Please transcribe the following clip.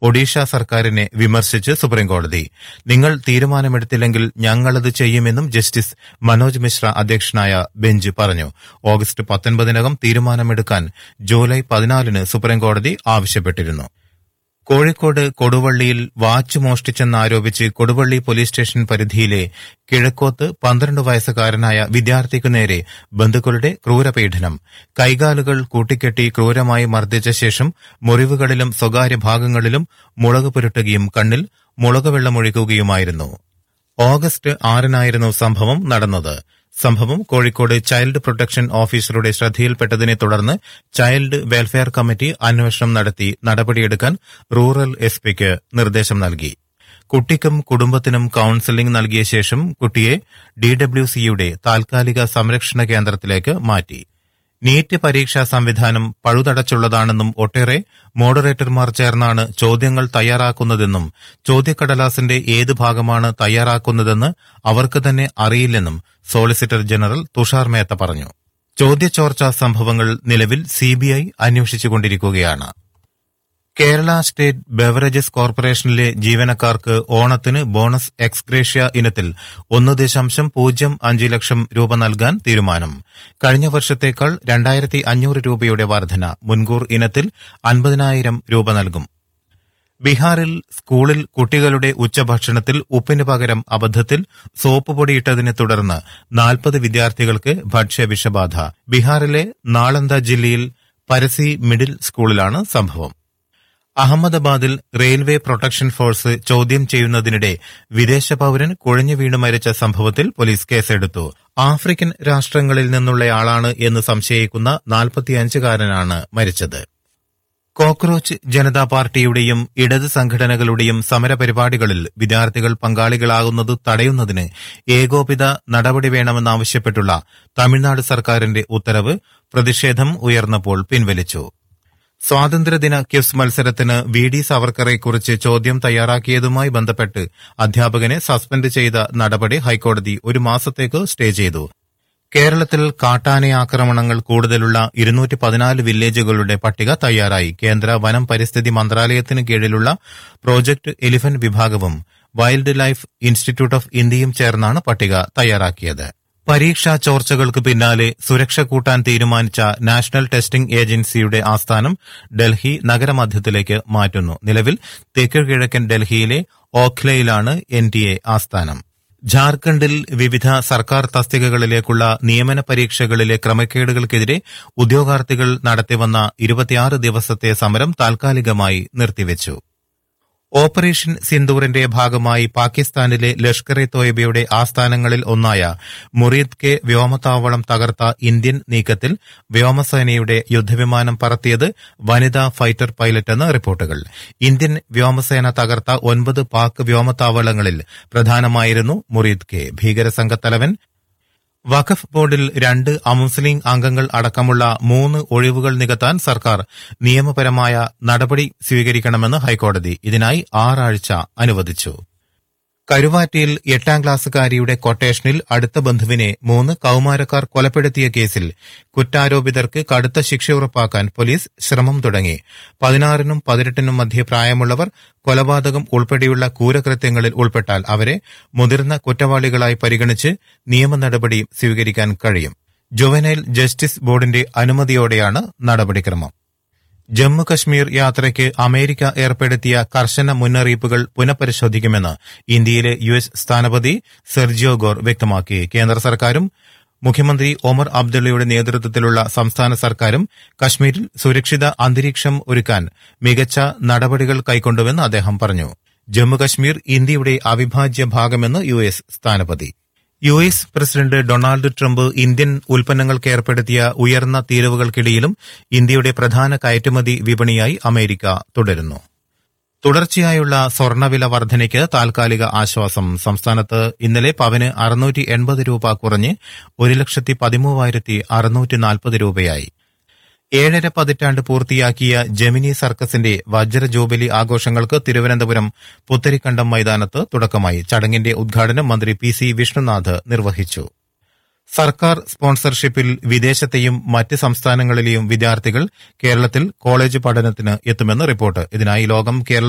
ഒഡീഷ സർക്കാരിനെ വിമർശിച്ച് സുപ്രീംകോടതി നിങ്ങൾ തീരുമാനമെടുത്തില്ലെങ്കിൽ ഞങ്ങളത് ചെയ്യുമെന്നും ജസ്റ്റിസ് മനോജ് മിശ്ര അധ്യക്ഷനായ ബെഞ്ച് പറഞ്ഞു ഓഗസ്റ്റ് പത്തൊൻപതിനകം തീരുമാനമെടുക്കാൻ ജൂലൈ പതിനാലിന് സുപ്രീംകോടതി ആവശ്യപ്പെട്ടിരുന്നു കോഴിക്കോട് കൊടുവള്ളിയിൽ വാച്ച് മോഷ്ടിച്ചെന്നാരോപിച്ച് കൊടുവള്ളി പോലീസ് സ്റ്റേഷൻ പരിധിയിലെ കിഴക്കോത്ത് പന്ത്രണ്ട് വയസ്സുകാരനായ വിദ്യാർത്ഥിക്കു നേരെ ബന്ധുക്കളുടെ ക്രൂരപീഡനം കൈകാലുകൾ കൂട്ടിക്കെട്ടി ക്രൂരമായി മർദ്ദിച്ച ശേഷം മുറിവുകളിലും സ്വകാര്യ ഭാഗങ്ങളിലും മുളക് പുരട്ടുകയും കണ്ണിൽ മുളക് വെള്ളമൊഴിക്കുകയുമായിരുന്നു ഓഗസ്റ്റ് ആറിനായിരുന്നു സംഭവം നടന്നത് സംഭവം കോഴിക്കോട് ചൈൽഡ് പ്രൊട്ടക്ഷൻ ഓഫീസറുടെ ശ്രദ്ധയിൽപ്പെട്ടതിനെ തുടർന്ന് ചൈൽഡ് വെൽഫെയർ കമ്മിറ്റി അന്വേഷണം നടത്തി നടപടിയെടുക്കാൻ റൂറൽ എസ് പിക്ക് നിർദ്ദേശം നൽകി കുട്ടിക്കും കുടുംബത്തിനും കൌൺസിലിംഗ് നൽകിയ ശേഷം കുട്ടിയെ ഡിഡബ്ല്യുസിയുടെ താൽക്കാലിക സംരക്ഷണ കേന്ദ്രത്തിലേക്ക് മാറ്റി നീറ്റ് പരീക്ഷാ സംവിധാനം പഴുതടച്ചുള്ളതാണെന്നും ഒട്ടേറെ മോഡറേറ്റർമാർ ചേർന്നാണ് ചോദ്യങ്ങൾ തയ്യാറാക്കുന്നതെന്നും ചോദ്യക്കടലാസിന്റെ ഏത് ഭാഗമാണ് തയ്യാറാക്കുന്നതെന്ന് അവർക്ക് തന്നെ അറിയില്ലെന്നും സോളിസിറ്റർ ജനറൽ തുഷാർ മേത്ത പറഞ്ഞു ചോദ്യചോർച്ചാ സംഭവങ്ങൾ നിലവിൽ സിബിഐ അന്വേഷിച്ചുകൊണ്ടിരിക്കുകയാണ് കേരള സ്റ്റേറ്റ് ബെവറേജസ് കോർപ്പറേഷനിലെ ജീവനക്കാർക്ക് ഓണത്തിന് ബോണസ് എക്സ്ഗ്രേഷ്യ ഇനത്തിൽ ഒന്ന് ദശാംശം പൂജ്യം അഞ്ച് ലക്ഷം രൂപ നൽകാൻ തീരുമാനം കഴിഞ്ഞ വർഷത്തേക്കാൾ രണ്ടായിരത്തി അഞ്ഞൂറ് രൂപയുടെ വർധന മുൻകൂർ ഇനത്തിൽ അൻപതിനായിരം രൂപ നൽകും ബീഹാറിൽ സ്കൂളിൽ കുട്ടികളുടെ ഉച്ചഭക്ഷണത്തിൽ ഉപ്പിന് പകരം അബദ്ധത്തിൽ സോപ്പ് പൊടിയിട്ടതിനെ തുടർന്ന് നാൽപ്പത് വിദ്യാർത്ഥികൾക്ക് ഭക്ഷ്യവിഷബാധ ബീഹാറിലെ നാളന്ദ ജില്ലയിൽ പരസി മിഡിൽ സ്കൂളിലാണ് സംഭവം അഹമ്മദാബാദിൽ റെയിൽവേ പ്രൊട്ടക്ഷൻ ഫോഴ്സ് ചോദ്യം ചെയ്യുന്നതിനിടെ വിദേശ പൌരൻ കുഴഞ്ഞു വീണ് മരിച്ച സംഭവത്തിൽ പോലീസ് കേസെടുത്തു ആഫ്രിക്കൻ രാഷ്ട്രങ്ങളിൽ നിന്നുള്ളയാളാണ് എന്ന് സംശയിക്കുന്ന നാൽപ്പത്തിയഞ്ചുകാരനാണ് മരിച്ചത് കോക്രോച്ച് ജനതാ പാർട്ടിയുടെയും ഇടത് സംഘടനകളുടെയും സമരപരിപാടികളിൽ വിദ്യാർത്ഥികൾ പങ്കാളികളാകുന്നത് തടയുന്നതിന് ഏകോപിത നടപടി വേണമെന്നാവശ്യപ്പെട്ടുള്ള തമിഴ്നാട് സർക്കാരിന്റെ ഉത്തരവ് പ്രതിഷേധം ഉയർന്നപ്പോൾ പിൻവലിച്ചു സ്വാതന്ത്ര്യദിന ക്വിസ് മത്സരത്തിന് വി ഡി സവർക്കറെക്കുറിച്ച് ചോദ്യം തയ്യാറാക്കിയതുമായി ബന്ധപ്പെട്ട് അധ്യാപകനെ സസ്പെൻഡ് ചെയ്ത നടപടി ഹൈക്കോടതി ഒരു മാസത്തേക്ക് സ്റ്റേ ചെയ്തു കേരളത്തിൽ കാട്ടാന ആക്രമണങ്ങൾ കൂടുതലുള്ള ഇരുന്നൂറ്റി പതിനാല് വില്ലേജുകളുടെ പട്ടിക തയ്യാറായി കേന്ദ്ര വനം പരിസ്ഥിതി മന്ത്രാലയത്തിന് കീഴിലുള്ള പ്രോജക്ട് എലിഫന്റ് വിഭാഗവും വൈൽഡ് ലൈഫ് ഇൻസ്റ്റിറ്റ്യൂട്ട് ഓഫ് ഇന്ത്യയും ചേർന്നാണ് പട്ടിക തയ്യാറാക്കിയത് പരീക്ഷാ ചോർച്ചകൾക്ക് പിന്നാലെ സുരക്ഷ കൂട്ടാൻ തീരുമാനിച്ച നാഷണൽ ടെസ്റ്റിംഗ് ഏജൻസിയുടെ ആസ്ഥാനം ഡൽഹി നഗരമധ്യത്തിലേക്ക് മാറ്റുന്നു നിലവിൽ തെക്ക് കിഴക്കൻ ഡൽഹിയിലെ ഓഖ്ലയിലാണ് എൻ ആസ്ഥാനം ജാർഖണ്ഡിൽ വിവിധ സർക്കാർ തസ്തികകളിലേക്കുള്ള നിയമന പരീക്ഷകളിലെ ക്രമക്കേടുകൾക്കെതിരെ ഉദ്യോഗാർത്ഥികൾ നടത്തിവന്ന ഇരുപത്തിയാറ് ദിവസത്തെ സമരം താൽക്കാലികമായി നിർത്തിവച്ചു ഓപ്പറേഷൻ സിന്ദൂറിന്റെ ഭാഗമായി പാകിസ്ഥാനിലെ ലഷ്കർ ഇ തോയ്ബയുടെ ആസ്ഥാനങ്ങളിൽ ഒന്നായ മുറീദ് കെ വ്യോമതാവളം തകർത്ത ഇന്ത്യൻ നീക്കത്തിൽ വ്യോമസേനയുടെ യുദ്ധവിമാനം പറത്തിയത് വനിതാ ഫൈറ്റർ പൈലറ്റെന്ന് റിപ്പോർട്ടുകൾ ഇന്ത്യൻ വ്യോമസേന തകർത്ത ഒൻപത് പാക് വ്യോമതാവളങ്ങളിൽ പ്രധാനമായിരുന്നു മുറീദ് കെ ഭീകരസംഘത്തലവൻ വഖഫ് ബോർഡിൽ രണ്ട് അമുസ്ലിം അംഗങ്ങൾ അടക്കമുള്ള മൂന്ന് ഒഴിവുകൾ നികത്താൻ സർക്കാർ നിയമപരമായ നടപടി സ്വീകരിക്കണമെന്ന് ഹൈക്കോടതി ഇതിനായി ആറാഴ്ച അനുവദിച്ചു കരുവാറ്റയിൽ എട്ടാം ക്ലാസ്സുകാരിയുടെ കൊട്ടേഷനിൽ അടുത്ത ബന്ധുവിനെ മൂന്ന് കൌമാരക്കാർ കൊലപ്പെടുത്തിയ കേസിൽ കുറ്റാരോപിതർക്ക് കടുത്ത ശിക്ഷ ഉറപ്പാക്കാൻ പോലീസ് ശ്രമം തുടങ്ങി പതിനാറിനും പതിനെട്ടിനും മധ്യ പ്രായമുള്ളവർ കൊലപാതകം ഉൾപ്പെടെയുള്ള ക്രൂരകൃത്യങ്ങളിൽ ഉൾപ്പെട്ടാൽ അവരെ മുതിർന്ന കുറ്റവാളികളായി പരിഗണിച്ച് നിയമ നടപടി സ്വീകരിക്കാൻ കഴിയും ജുവനൈൽ ജസ്റ്റിസ് ബോർഡിന്റെ അനുമതിയോടെയാണ് നടപടിക്രമം ജമ്മു കശ്മീർ യാത്രയ്ക്ക് അമേരിക്ക ഏർപ്പെടുത്തിയ കർശന മുന്നറിയിപ്പുകൾ പുനഃപരിശോധിക്കുമെന്ന് ഇന്ത്യയിലെ യു എസ് സ്ഥാനപതി സെർജിയോ ഗോർ വ്യക്തമാക്കി കേന്ദ്ര സർക്കാരും മുഖ്യമന്ത്രി ഒമർ അബ്ദുള്ളയുടെ നേതൃത്വത്തിലുള്ള സംസ്ഥാന സർക്കാരും കശ്മീരിൽ സുരക്ഷിത അന്തരീക്ഷം ഒരുക്കാൻ മികച്ച നടപടികൾ കൈക്കൊണ്ടുവെന്ന് അദ്ദേഹം പറഞ്ഞു ജമ്മുകശ്മീർ ഇന്ത്യയുടെ അവിഭാജ്യ ഭാഗമെന്ന് യു എസ് സ്ഥാനപതി U S president Donald Trump Indian ഉൽപ്പന്നങ്ങൾക്ക് ഏർപ്പെടുത്തിയ ഉയർന്ന തീരുവകൾക്കിടയിലും ഇന്ത്യയുടെ പ്രധാന കയറ്റുമതി വിപണിയായി അമേരിക്ക തുടരുന്നു തുടർച്ചയായുള്ള സ്വർണ്ണവില വർധനയ്ക്ക് താൽക്കാലിക ആശ്വാസം സംസ്ഥാനത്ത് ഇന്നലെ പവന് അറുന്നൂറ്റി എൺപത് രൂപ കുറഞ്ഞ് ഒരു ലക്ഷത്തി പതിമൂവായിരത്തി അറുന്നൂറ്റി നാൽപ്പത് രൂപയായി ഏഴര പതിറ്റാണ്ട് പൂർത്തിയാക്കിയ ജെമിനി സർക്കസിന്റെ വജ്ര ജൂബിലി ആഘോഷങ്ങൾക്ക് തിരുവനന്തപുരം പുത്തരിക്കണ്ടം മൈതാനത്ത് തുടക്കമായി ചടങ്ങിന്റെ ഉദ്ഘാടനം മന്ത്രി പി സി വിഷ്ണുനാഥ് നിർവഹിച്ചു സർക്കാർ സ്പോൺസർഷിപ്പിൽ വിദേശത്തെയും മറ്റ് സംസ്ഥാനങ്ങളിലെയും വിദ്യാർത്ഥികൾ കേരളത്തിൽ കോളേജ് പഠനത്തിന് എത്തുമെന്ന് റിപ്പോർട്ട് ഇതിനായി ലോകം കേരള